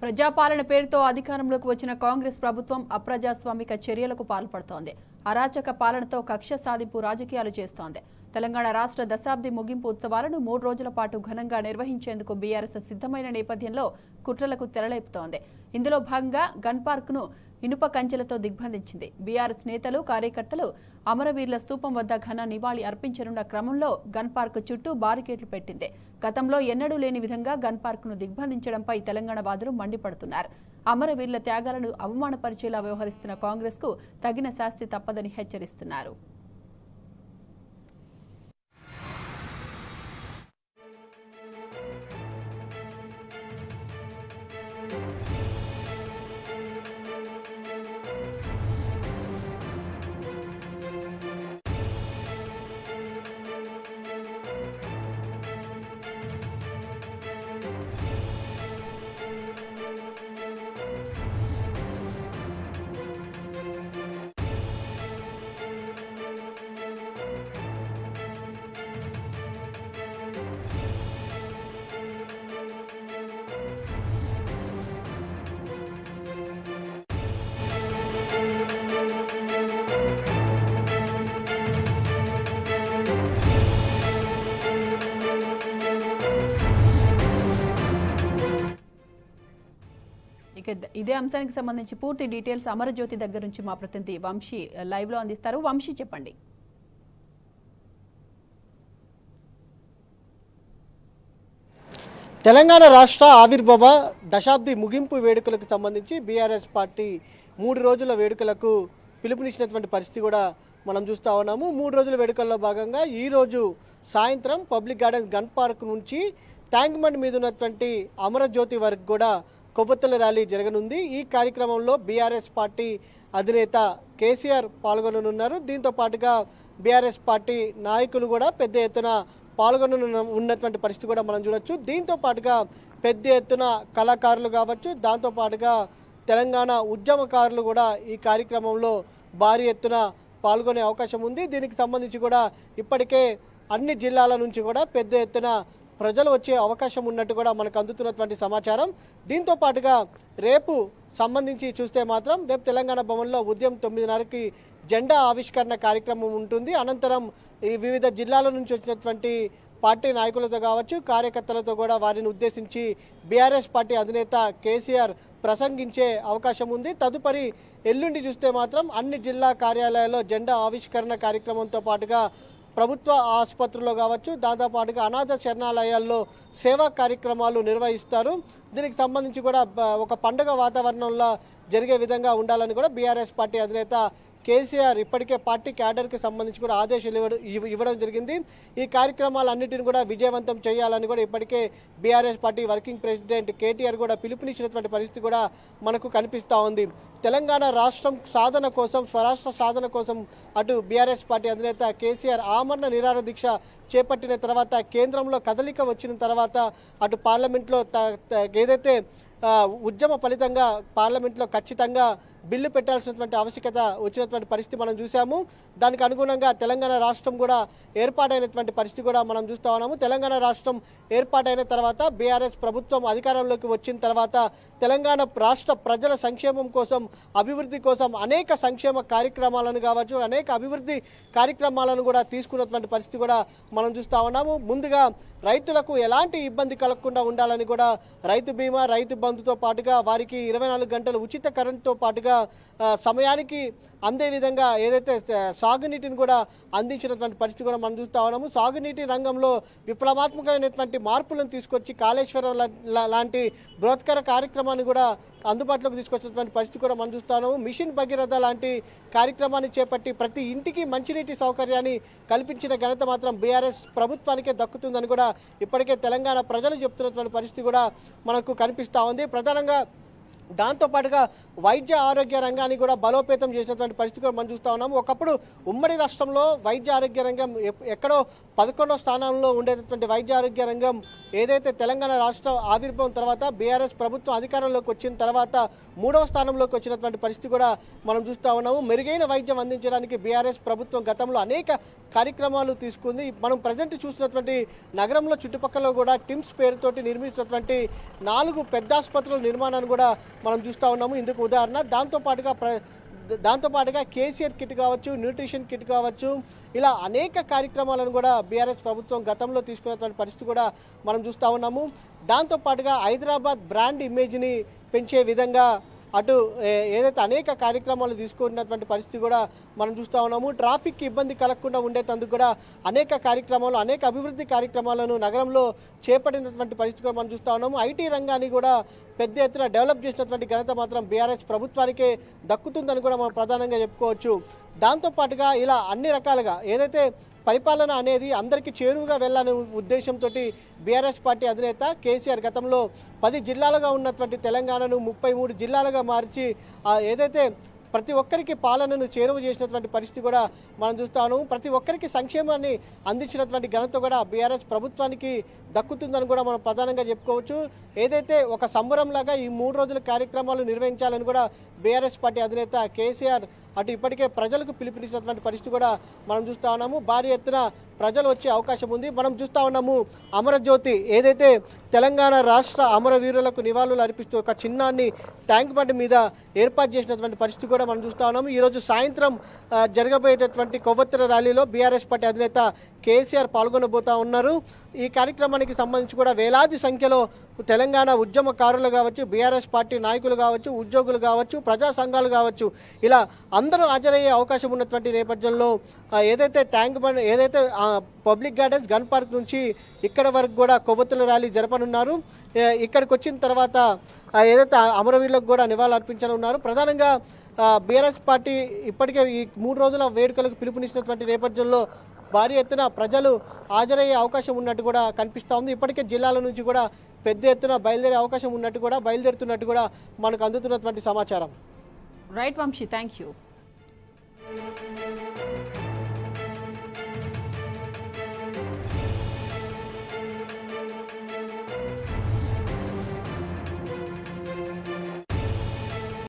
ప్రజాపాలన పేరుతో అధికారంలోకి వచ్చిన కాంగ్రెస్ ప్రభుత్వం అప్రజాస్వామిక చర్యలకు పాల్పడుతోంది అరాచక పాలనతో కక్ష సాధింపు రాజకీయాలు చేస్తోంది తెలంగాణ రాష్ట్ర దశాబ్ది ముగింపు ఉత్సవాలను మూడు రోజుల పాటు ఘనంగా నిర్వహించేందుకు బీఆర్ఎస్ సిద్ధమైన నేపథ్యంలో కుట్రలకు తెరలేపుతోంది ఇందులో భాగంగా గన్ పార్క్ను ఇనుప కంచెలతో దిగ్బంధించింది బీఆర్ఎస్ నేతలు కార్యకర్తలు అమరవీరుల స్తూపం వద్ద ఘన నివాళి అర్పించనున్న క్రమంలో గన్ పార్క్ చుట్టూ బారికేడ్లు పెట్టింది గతంలో ఎన్నడూ లేని విధంగా గన్ పార్క్ను దిగ్బంధించడంపై తెలంగాణ వాదులు మండిపడుతున్నారు అమరవీరుల త్యాగాలను అవమానపరిచేలా వ్యవహరిస్తున్న కాంగ్రెస్కు తగిన శాస్తి తప్పదని హెచ్చరిస్తున్నారు ఇక ద- ఇదే అంశానికి సంబంధించి పూర్తి డీటెయిల్స్ అమరజ్యోతి దగ్గర నుంచి మా ప్రతినిధి వంశీ లైవ్ లో అందిస్తారు వంశీ చెప్పండి తెలంగాణ రాష్ట్ర ఆవిర్భావ దశాబ్ది ముగింపు వేడుకలకు సంబంధించి బీఆర్ఎస్ పార్టీ మూడు రోజుల వేడుకలకు పిలుపునిచ్చినటువంటి పరిస్థితి కూడా మనం చూస్తూ ఉన్నాము మూడు రోజుల వేడుకల్లో భాగంగా ఈరోజు సాయంత్రం పబ్లిక్ గార్డెన్స్ గన్ పార్క్ నుంచి ట్యాంక్ బండ్ మీద ఉన్నటువంటి అమరజ్యోతి వరకు కూడా కొవ్వొత్తుల ర్యాలీ జరగనుంది ఈ కార్యక్రమంలో బీఆర్ఎస్ పార్టీ అధినేత కేసీఆర్ పాల్గొననున్నారు దీంతో పాటుగా బీఆర్ఎస్ పార్టీ నాయకులు కూడా పెద్ద ఎత్తున పాల్గొన ఉన్నటువంటి పరిస్థితి కూడా మనం చూడొచ్చు దీంతో పాటుగా పెద్ద ఎత్తున కళాకారులు కావచ్చు దాంతో పాటుగా తెలంగాణ ఉద్యమకారులు కూడా ఈ కార్యక్రమంలో భారీ ఎత్తున పాల్గొనే అవకాశం ఉంది దీనికి సంబంధించి కూడా ఇప్పటికే అన్ని జిల్లాల నుంచి కూడా పెద్ద ఎత్తున ప్రజలు వచ్చే అవకాశం ఉన్నట్టు కూడా మనకు అందుతున్నటువంటి సమాచారం దీంతో పాటుగా రేపు సంబంధించి చూస్తే మాత్రం రేపు తెలంగాణ భవన్లో ఉదయం తొమ్మిదిన్నరకి జెండా ఆవిష్కరణ కార్యక్రమం ఉంటుంది అనంతరం ఈ వివిధ జిల్లాల నుంచి వచ్చినటువంటి పార్టీ నాయకులతో కావచ్చు కార్యకర్తలతో కూడా వారిని ఉద్దేశించి బీఆర్ఎస్ పార్టీ అధినేత కేసీఆర్ ప్రసంగించే అవకాశం ఉంది తదుపరి ఎల్లుండి చూస్తే మాత్రం అన్ని జిల్లా కార్యాలయాల్లో జెండా ఆవిష్కరణ కార్యక్రమంతో పాటుగా ప్రభుత్వ ఆసుపత్రుల్లో కావచ్చు దాంతోపాటుగా అనాథ శరణాలయాల్లో సేవా కార్యక్రమాలు నిర్వహిస్తారు దీనికి సంబంధించి కూడా బ- ఒక పండుగ వాతావరణంలో జరిగే విధంగా ఉండాలని కూడా బీఆర్ఎస్ పార్టీ అధినేత కేసీఆర్ ఇప్పటికే పార్టీ క్యాడర్కి సంబంధించి కూడా ఆదేశాలు ఇవ్వడం ఇవ్వ- ఇవ్వడం జరిగింది ఈ కార్యక్రమాలన్నింటిని కూడా విజయవంతం చేయాలని కూడా ఇప్పటికే BRS party working president KTR కూడా పిలుపునిచ్చినటువంటి పరిస్థితి కూడా మనకు కనిపిస్తూ ఉంది తెలంగాణ రాష్ట్రం సాధన కోసం స్వరాష్ట్ర సాధన కోసం అటు బీఆర్ఎస్ పార్టీ అధినేత కేసీఆర్ ఆమరణ నిరాహార దీక్ష చేపట్టిన తర్వాత కేంద్రంలో కదలిక వచ్చిన తర్వాత అటు పార్లమెంట్లో త- త- ఏదైతే ఆ, ఉద్యమ ఫలితంగా పార్లమెంట్లో ఖచ్చితంగా బిల్లు పెట్టాల్సినటువంటి ఆవశ్యకత వచ్చినటువంటి పరిస్థితి మనం చూసాము దానికి అనుగుణంగా తెలంగాణ రాష్ట్రం కూడా ఏర్పాటైనటువంటి పరిస్థితి కూడా మనం చూస్తా ఉన్నాము తెలంగాణ రాష్ట్రం ఏర్పాటైన తర్వాత బీఆర్ఎస్ ప్రభుత్వం అధికారంలోకి వచ్చిన తర్వాత తెలంగాణ రాష్ట్ర ప్రజల సంక్షేమం కోసం అభివృద్ధి కోసం అనేక సంక్షేమ కార్యక్రమాలను కావచ్చు అనేక అభివృద్ధి కార్యక్రమాలను కూడా తీసుకున్నటువంటి పరిస్థితి కూడా మనం చూస్తా ఉన్నాము ముందుగా రైతులకు ఎలాంటి ఇబ్బంది కలగకుండా ఉండాలని కూడా రైతు బీమా రైతు బంధుతో పాటుగా వారికి ఇరవై నాలుగు గంటలు ఉచిత కరెంటుతో పాటుగా ఆ, సమయానికి అందే విధంగా ఏదైతే ఆ, సాగునీటిని కూడా అందించినటువంటి పరిస్థితి కూడా మనం చూస్తా ఉన్నాము సాగునీటి రంగంలో విప్లవాత్మకమైనటువంటి మార్పులను తీసుకొచ్చి కాళేశ్వరం లా- లా- లాంటి బృహత్కర కార్యక్రమాన్ని కూడా అందుబాటులోకి తీసుకొచ్చినటువంటి పరిస్థితి కూడా మనం చూస్తా ఉన్నాము మిషన్ భగీరథ లాంటి కార్యక్రమాన్ని చేపట్టి ప్రతి ఇంటికి మంచినీటి సౌకర్యాన్ని కల్పించిన ఘనత మాత్రం బీఆర్ఎస్ ప్రభుత్వానికే దక్కుతుందని కూడా ఇప్పటికే తెలంగాణ ప్రజలు చెప్తున్నటువంటి పరిస్థితి కూడా మనకు కనిపిస్తూ ఉంది ప్రధానంగా దాంతోపాటుగా వైద్య ఆరోగ్య రంగాన్ని కూడా బలోపేతం చేసినటువంటి పరిస్థితి కూడా మనం చూస్తూ ఉన్నాము ఒకప్పుడు ఉమ్మడి రాష్ట్రంలో వైద్య ఆరోగ్య రంగం ఎప్- ఎక్కడో పదకొండో స్థానంలో ఉండేటటువంటి వైద్య ఆరోగ్య రంగం ఏదైతే తెలంగాణ రాష్ట్ర ఆవిర్భావం తర్వాత బీఆర్ఎస్ ప్రభుత్వం అధికారంలోకి వచ్చిన తర్వాత మూడవ స్థానంలోకి వచ్చినటువంటి పరిస్థితి కూడా మనం చూస్తూ ఉన్నాము మెరుగైన వైద్యం అందించడానికి బీఆర్ఎస్ ప్రభుత్వం గతంలో అనేక కార్యక్రమాలు తీసుకుంది మనం ప్రజెంట్ చూసినటువంటి నగరంలో చుట్టుపక్కల కూడా టిమ్స్ పేరుతోటి నిర్మించినటువంటి నాలుగు పెద్ద ఆసుపత్రుల నిర్మాణాన్ని కూడా మనం చూస్తూ ఉన్నాము ఇందుకు ఉదాహరణ దాంతోపాటుగా ప్ర దాంతోపాటుగా కేసీఆర్ కిట్ కావచ్చు న్యూట్రిషన్ కిట్ కావచ్చు ఇలా అనేక కార్యక్రమాలను కూడా బీఆర్ఎస్ ప్రభుత్వం గతంలో తీసుకున్నటువంటి పరిస్థితి కూడా మనం చూస్తూ ఉన్నాము దాంతోపాటుగా హైదరాబాద్ బ్రాండ్ ఇమేజ్ని పెంచే విధంగా అటు ఏ- ఏదైతే అనేక కార్యక్రమాలు తీసుకున్నటువంటి పరిస్థితి కూడా మనం చూస్తూ ఉన్నాము ట్రాఫిక్ ఇబ్బంది కలగకుండా ఉండేటందుకు కూడా అనేక కార్యక్రమాలు అనేక అభివృద్ధి కార్యక్రమాలను నగరంలో చేపట్టినటువంటి పరిస్థితి కూడా మనం చూస్తూ ఉన్నాము ఐటీ రంగాన్ని కూడా పెద్ద ఎత్తున డెవలప్ చేసినటువంటి ఘనత మాత్రం బీఆర్ఎస్ ప్రభుత్వానికే దక్కుతుందని కూడా మనం ప్రధానంగా చెప్పుకోవచ్చు దాంతోపాటుగా ఇలా అన్ని రకాలుగా ఏదైతే పరిపాలన అనేది అందరికీ చేరువుగా వెళ్ళాలనే ఉద్దేశంతో బీఆర్ఎస్ పార్టీ అధినేత కేసీఆర్ గతంలో పది జిల్లాలుగా ఉన్నటువంటి తెలంగాణను ముప్పై మూడు జిల్లాలుగా మార్చి ఆ ఏదైతే ప్రతి ఒక్కరికి పాలనను చేరువ చేసినటువంటి పరిస్థితి కూడా మనం చూస్తాను ప్రతి ఒక్కరికి సంక్షేమాన్ని అందించినటువంటి ఘనత కూడా బీఆర్ఎస్ ప్రభుత్వానికి దక్కుతుందని కూడా మనం ప్రధానంగా చెప్పుకోవచ్చు ఏదైతే ఒక సంబరంలాగా ఈ మూడు రోజుల కార్యక్రమాలు నిర్వహించాలని కూడా బీఆర్ఎస్ పార్టీ అధినేత కేసీఆర్ అటు ఇప్పటికే ప్రజలకు పిలుపునిచ్చినటువంటి పరిస్థితి కూడా మనం చూస్తా ఉన్నాము భారీ ఎత్తున ప్రజలు వచ్చే అవకాశం ఉంది మనం చూస్తా ఉన్నాము అమరజ్యోతి ఏదైతే తెలంగాణ రాష్ట్ర అమరవీరులకు నివాళులు అర్పిస్తూ ఒక చిన్నాన్ని ట్యాంక్ బండ్ మీద ఏర్పాటు చేసినటువంటి పరిస్థితి కూడా మనం చూస్తా ఉన్నాము ఈరోజు సాయంత్రం ఆ, జరగబోయేటటువంటి కొవ్వొత్తుల ర్యాలీలో బీఆర్ఎస్ పార్టీ అధినేత కేసీఆర్ పాల్గొనబోతా ఉన్నారు ఈ కార్యక్రమానికి సంబంధించి కూడా వేలాది సంఖ్యలో తెలంగాణ ఉద్యమకారులు కావచ్చు బీఆర్ఎస్ పార్టీ నాయకులు కావచ్చు ఉద్యోగులు కావచ్చు ప్రజా సంఘాలు కావచ్చు ఇలా అందరూ హాజరయ్యే అవకాశం ఉన్నటువంటి నేపథ్యంలో ఆ, ఏదైతే ట్యాంక్ బండ్ ఏదైతే ఆ, పబ్లిక్ గార్డెన్స్ గన్ పార్క్ నుంచి ఇక్కడ వరకు కూడా కొవ్వొత్తుల ర్యాలీ జరపనున్నారు ఏ, ఇక్కడికి వచ్చిన తర్వాత ఆ, ఏదైతే ఆ అమరవీరులకు కూడా నివాళులు అర్పించనున్నారు ప్రధానంగా బీఆర్ఎస్ పార్టీ ఇప్పటికే ఈ మూడు రోజుల వేడుకలకు పిలుపునిచ్చినటువంటి నేపథ్యంలో భారీ ఎత్తున ప్రజలు హాజరయ్యే అవకాశం ఉన్నట్టు కూడా కనిపిస్తూ ఉంది ఇప్పటికే జిల్లాల నుంచి కూడా పెద్ద ఎత్తున బయలుదేరే అవకాశం ఉన్నట్టు కూడా బయలుదేరుతున్నట్టు కూడా మనకు అందుతున్నటువంటి సమాచారం రైట్ వంశీ థ్యాంక్ యూ